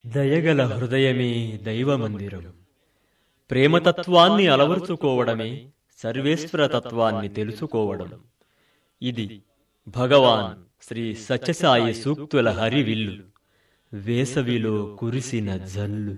దయగల హృదయమే దైవమందిరం ప్రేమతత్వాన్ని అలవరుచుకోవడమే సర్వేశ్వర తత్వాన్ని తెలుసుకోవడం ఇది భగవాన్ శ్రీ సత్యసాయి సూక్తుల హరివిల్లు వేసవిలో కురిసిన జల్లు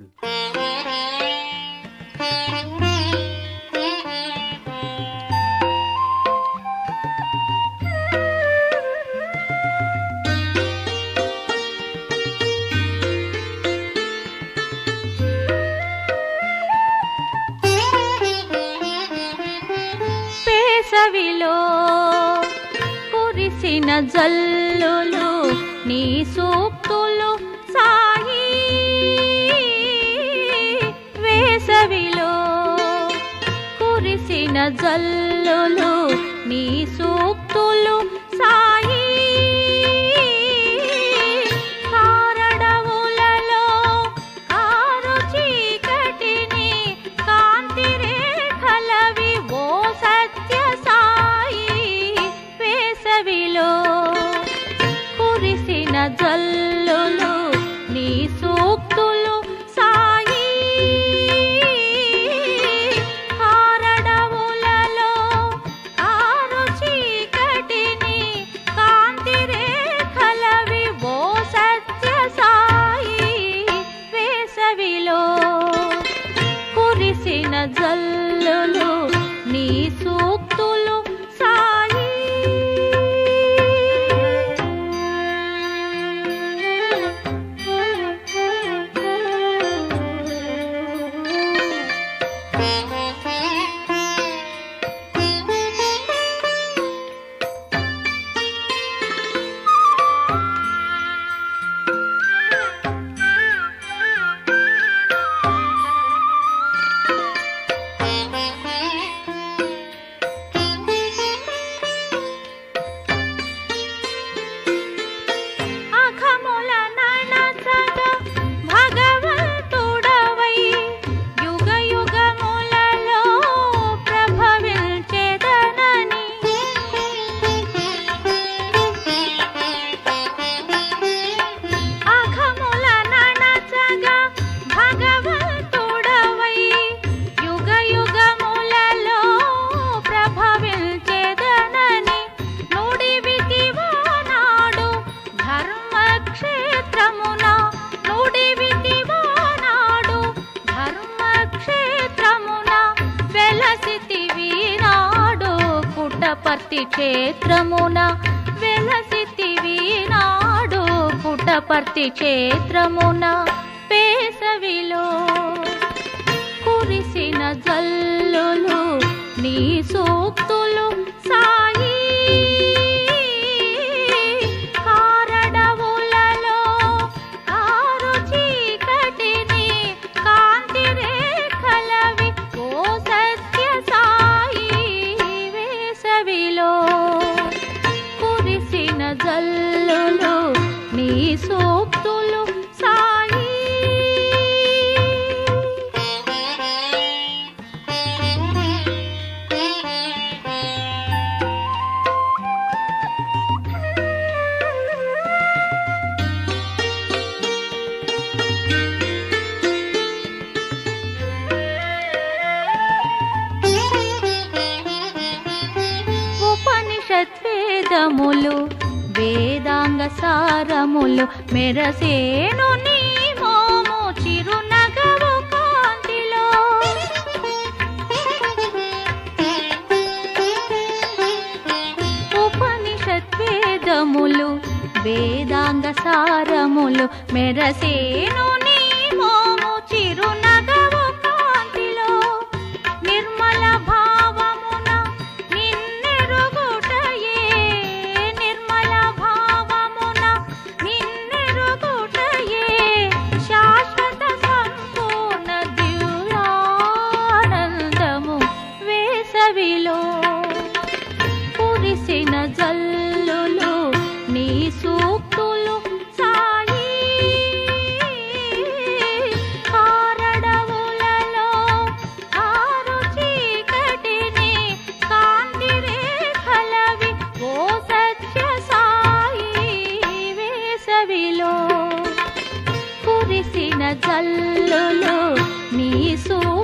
వేసవిలో కురిసిన జల్లులు నీ సూక్తులు సాయి వేసవిలో కురిసిన జల్లులు నీ సూక్తులు సాయి కారడవులలో కారు చీకటిని కాంతి రేఖలవి ఓ సత్య సాయి వేసవిలో కురిసిన జల్లులు నీ సూక్తులు సాయి కారడవులలో కారు చీకటిని కాంతి రేఖలవి ఓ సత్య సాయి వేసవిలో కురిసిన జల్లులు నీ సూక్తులు సాయి అఖముల నడచగ భగవంతుడవై యుగ యుగములలో ప్రభవించెదనని అఖముల నడచగ భగవంతుడవై యుగ యుగములలో ప్రభవించెదనని నుడివితివానాడు ధర్మక్షేత్రమున నుడివితివానాడు ధర్మక్షేత్రమున వెలసితివి నాడు పుట్టపర్తి క్షేత్రమున వెలసితివి నాడు పుట్టపర్తి క్షేత్రమున పేసవిలో కురిసిన జల్లులు నీ సూక్తులు సాయి కారడవులలో కారు చీకటిని కాంతి రేఖలవి ఓ సత్య సాయి వేసవిలో కురిసిన జల్లులు నీ సూక్తులు సాయి ఉపనిషత్ వేదములు వేదాంగ సారములు మెరసేను నీ మోము చిరునగవు కాంతిలో ఉపనిషత్ వేదములు వేదాంగ సారములు మెరసేను నీ మోము చిరునగవు కాంతిలో నిర్మల భావమున నిన్నెరుగుటయే నిర్మల భావమున నిన్నెరుగుటయే శాశ్వత సంపూర్ణ దివ్యానందము వేసవిలో కురిసిన జల్లులు నీ సూక్తులు సాయి జల్లులు నీ సూ